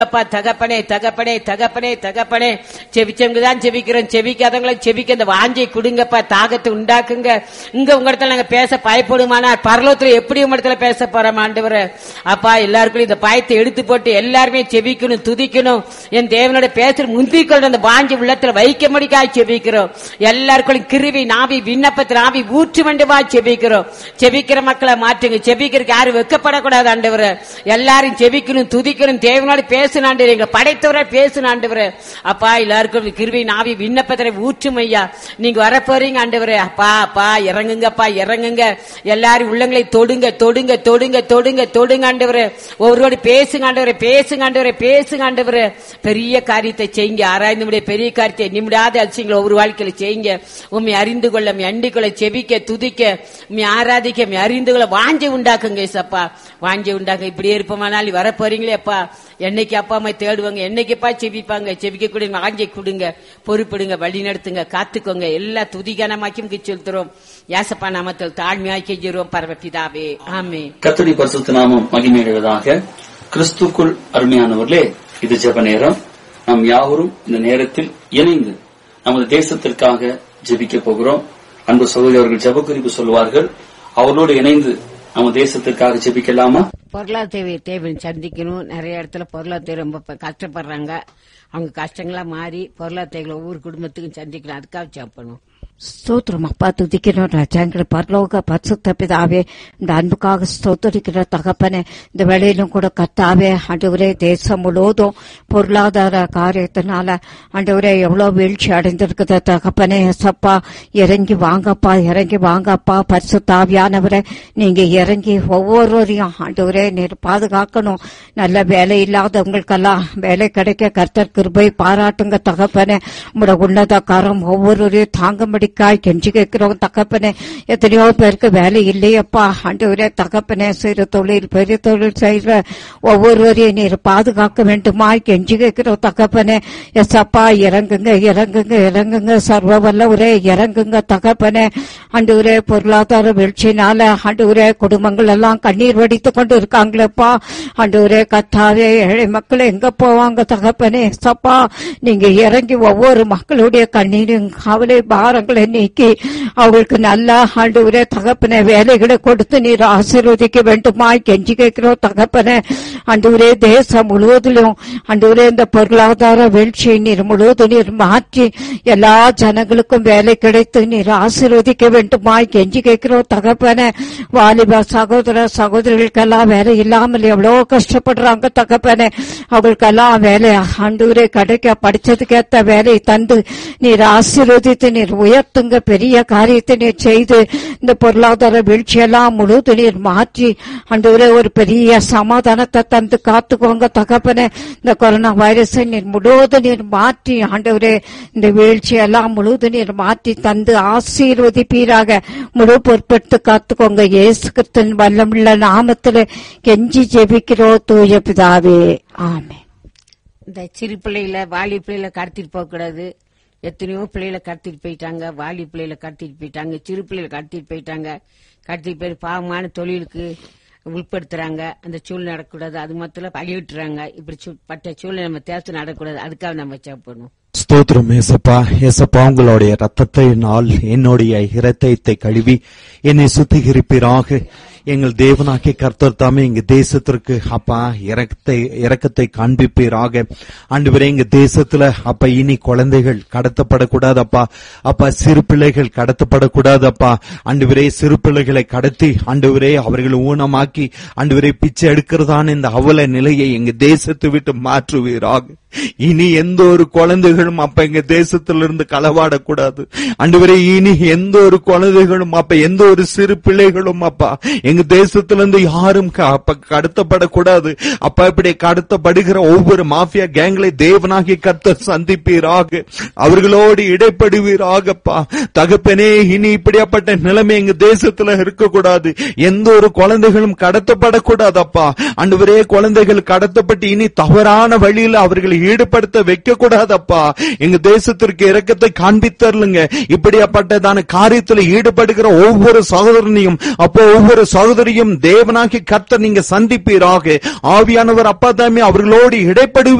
அப்பா தகப்பனே தகப்பனே தகப்பனே தகப்பனே செவிச்சவங்க தான் செவிக்கிறோம் செவிக்காதவங்களை செவிக்க இந்த வாஞ்சை கொடுங்கப்பா தாகத்தை உண்டாக்குங்க இங்க உங்க இடத்துல நாங்க பேச பயப்படுமானா பரலோகத்துல எப்படி உங்க இடத்துல பேச போறோம் ஆண்டவரே அப்பா எல்லாருக்கும் இந்த பயத்தை எடுத்து போட்டு எல்லாருமே செவிக்கணும் துதிக்கணும் என் தேவனோட பேசுற முந்திக் கொண்டு அந்த வாஞ்சி உள்ளத்துல வைக்க முடிக்காய் செபிக்கிறோம் எல்லாருக்கும் கிருவி நாவி விண்ணப்பத்தில் நாவி ஊற்று வேண்டுமா செபிக்கிறோம் செபிக்கிற மக்களை மாற்றுங்க செபிக்கிறதுக்கு யாரும் வெக்கப்படக்கூடாது ஆண்டவரே எல்லாரும் செபிக்கணும் துதிக்கணும் தேவனோட பேசுனாண்டு எங்க படைத்தவரை பேசுனாண்டவரே அப்பா எல்லாருக்கும் கிருவி நாவி விண்ணப்பத்திரை ஊற்றும் ஐயா நீங்க வர போறீங்க ஆண்டவரே அப்பா அப்பா இறங்குங்கப்பா இறங்குங்க எல்லாரும் உள்ளங்களை தொடுங்க தொடுங்க தொடுங்க தொடுங்க தொடுங்க ஆண்டவரே ஒவ்வொருவோடு பேசுங்க ஆண்டவரே பேசுங்க ஆண்டவரே பேசுங்க ஆண்டவரே பெரிய காரியத்தை செய்யுங்க ஆராய்ந்து முடிய பெரிய காரியத்தை நிமிடாத அலட்சியங்களை ஒவ்வொரு வாழ்க்கையில செய்யுங்க உண்மை அறிந்து கொள்ள உம்மை அண்டிக் கொள்ள செபிக்க துதிக்க உண்மை ஆராதிக்க உம்மை அறிந்து கொள்ள வாஞ்சை உண்டாக்குங்க ஏசப்பா வாஞ்சை உண்டாக்க இப்படியே இருப்போமானால் வர போறீங்களே அப்பா என்னைக்கு அப்பா அம்மா தேடுவாங்க என்னைக்குப்பா செபிப்பாங்க செபிக்க கூட வாங்கி கொடுங்க பொறுப்பிடுங்க வழி நடத்துங்க காத்துக்கோங்க எல்லா துதிகனமாக்கி செலுத்துறோம் யாசப்பா நாமத்தில் தாழ்மையாக்கி ஜெருவோம் பரமபிதாவே ஆமே கத்தடி பரிசுத்த நாமம் மகிமையுள்ளதாக கிறிஸ்துக்குள் அருமையானவர்களே இது ஜெப நேரம் நாம் யாவரும் இந்த நேரத்தில் இணைந்து நமது தேசத்திற்காக ஜெபிக்க போகிறோம் அன்பு சகோதரி அவர்கள் ஜெப குறிப்பு சொல்வார்கள் அவர்களோடு இணைந்து நம்ம தேசத்திற்காக ஜெபிக்கலாமா பொருளாதார தேவை சந்திக்கணும் நிறைய இடத்துல பொருளாதார ரொம்ப ப- கஷ்டப்படுறாங்க அவங்க கஷ்டங்களா மாறி பொருளாதார ஒவ்வொரு குடும்பத்துக்கும் சந்திக்கணும் அதுக்காக சாப்பிடணும் ஸ்தோத்திரம் அப்பா துதிக்கணும் ராஜாங்கிற பரலோக பரிசுத்த பிதாவே இந்த அன்புக்காக ஸ்தோத்தரிக்கிற தகப்பனே இந்த வேலையிலும் கூட கத்தாவே ஆண்டவரே தேசம் முழுவதும் பொருளாதார காரியத்தினால ஆண்டவரே எவ்வளவு வீழ்ச்சி அடைந்திருக்குது தகப்பனே எசப்பா இறங்கி வாங்கப்பா இறங்கி வாங்கப்பா பரிசுத்தாவியானவரே நீங்க இறங்கி ஒவ்வொருவரையும் ஆண்டவரே நீர் பாதுகாக்கணும் நல்ல வேலை இல்லாதவங்களுக்கெல்லாம் வேலை கிடைக்க கர்த்தர் கிருபை பாராட்டுங்க தகப்பனே உங்களோட உன்னத கரம் ஒவ்வொருவரையும் தாங்கும்படிக்காய் கெஞ்சி கேட்கிறோம் தகப்பனே எத்தனையோ பேருக்கு வேலை இல்லையப்பா ஆண்டவரே தகப்பனே சிறு தொழில் பெரிய தொழில் செய்கிற ஒவ்வொருவரையும் நீர் பாதுகாக்க வேண்டுமாய் கெஞ்சி கேட்கிறோம் தகப்பனே எஸ்அப்பா இறங்குங்க இறங்குங்க இறங்குங்க சர்வ வல்லவரே இறங்குங்க தகப்பனே ஆண்டவரே பொருளாதார வீழ்ச்சினால ஆண்டவரே குடும்பங்கள் எல்லாம் கண்ணீர் வடித்து கொண்டு இருக்காங்களேப்பா ஆண்டவரே கத்தாவே ஏழை மக்கள் எங்க போவாங்க தகப்பனே சப்பா நீங்க இறங்கி ஒவ்வொரு மக்களுடைய கண்ணீரும் கவலை பாரங்களை நீக்கி அவங்களுக்கு நல்ல ஆண்டவரே தகப்பனே வேலைகளை கொடுத்து நீர் ஆசீர்வதிக்க வேண்டுமாய் கெஞ்சி கேட்கிறோம் தகப்பனே ஆண்டவரே தேசம் முழுவதிலும் ஆண்டவரே இந்த பொருளாதார வீழ்ச்சியை நீர் முழுவதும் நீர் மாற்றி எல்லா ஜனங்களுக்கும் வேலை கிடைத்து நீர் ஆசீர்வதிக்க வேண்டுமாய் கெஞ்சி கேட்கிறோம் தகப்பனே வாலிப சகோதர சகோதரிகளுக்கெல்லாம் வேலை இல்லாமல் எவ்வளவு கஷ்டப்படுறாங்க தகப்பனே அவங்களுக்கெல்லாம் வேலை ஆண்டவரே கிடைக்க படிச்சதுக்கேத்த வேலை தந்து நீர் ஆசீர்வதித்து நீர் உயர்த்துங்க பெரிய காரியத்தை நீர் செய்து இந்த பொருளாதார வீழ்ச்சியெல்லாம் முழுவதும் நீர் மாற்றி ஆண்டவரே ஒரு பெரிய சமாதானத்தை தந்து காத்துக்கோங்க தகப்பனே இந்த கொரோனா வைரஸை நீர் முழுவதும் நீர் மாற்றி ஆண்டவரே இந்த வீழ்ச்சியெல்லாம் முழுவதும் நீர் மாற்றி தந்து ஆசீர்வதிப்பீராக முழு பொறுப்பெடுத்து காத்துக்கோங்க இயேசு கிறிஸ்துவின் வல்லமுள்ள நாமத்தில் கெஞ்சி ஜெபிக்கிறோ தூய பிதாவே ஆமென் இந்த சிறு பிள்ளைகளை வாலி பிள்ளைகளை கடத்திட்டு போக கூடாது எத்தனையோ பிள்ளைகளை கடத்திட்டு போயிட்டாங்க வாலி பிள்ளைகளை கடத்திட்டு போயிட்டாங்க சிறு பிள்ளைகளை கடத்திட்டு போயிட்டாங்க கடத்திட்டு போய் பாவமான தொழிலுக்கு உட்படுத்துறாங்க அந்த சூழ்நிலை நடக்கக்கூடாது அது மொத்தம் பழிவிட்டுறாங்க இப்படி சூ- பட்ட சூழ்நிலை நம்ம தேர்த்து நடக்கக்கூடாது அதுக்காக நம்ம சாப்பிடணும் ஸ்தோத்திரம் ஏசப்பா ஏசப்பா உங்களுடைய ரத்தத்தை நாள் என்னுடைய இரத்தத்தை கழுவி என்னை சுத்திகரிப்பீராக எங்கள் தேவனாகிய கர்த்தர் தாமே எங்க தேசத்திற்கு அப்பா இறக்கத்தை இறக்கத்தை காண்பிப்பீராக ஆண்டவரே எங்க தேசத்துல அப்பா இனி குழந்தைகள் கடத்தப்படக்கூடாதப்பா அப்பா சிறு பிள்ளைகள் கடத்தப்படக்கூடாதப்பா ஆண்டவரே சிறு பிள்ளைகளை கடத்தி ஆண்டவரே அவர்களை ஊனமாக்கி ஆண்டவரே பிச்சை எடுக்கிறதான இந்த அவல நிலையை எங்க தேசத்தை விட்டு மாற்றுவீராக இனி எந்த ஒரு குழந்தைகளும் அப்ப எங்க தேசத்திலிருந்து களவாடக்கூடாது ஆண்டவரே இனி எந்த ஒரு குழந்தைகளும் அப்ப எந்த ஒரு சிறு பிள்ளைகளும் அப்பா எங்க தேசத்திலிருந்து யாரும் க- அப்ப கடத்தப்படக்கூடாது அப்பா இப்படி கடத்தப்படுகிற ஒவ்வொரு மாஃபியா கேங்களை தேவனாகிய கர்த்தர் சந்திப்பீராக அவர்களோடு இடைப்படுவீராகப்பா தகப்பனே இனி இப்படியாப்பட்ட நிலைமை எங்க தேசத்துல இருக்கக்கூடாது எந்த ஒரு குழந்தைகளும் கடத்தப்படக்கூடாதப்பா ஆண்டவரே குழந்தைகள் கடத்தப்பட்டு இனி தவறான வழியில் அவர்கள் ஈடுபடுத்த வைக்க கூடாதப்பா எங்க தேசத்திற்கு இரக்கத்தை காண்பித்தருளுங்க இப்படியாப்பட்டதான காரியத்தில் ஈடுபடுகிற ஒவ்வொரு சகோதரனையும் அப்போ ஒவ்வொரு சகோதரியும் தேவனாகி கர்த்தர் நீங்க சந்திப்பீராக ஆவியானவர் அப்பா தாமே அவர்களோடு இடைப்படுவீர்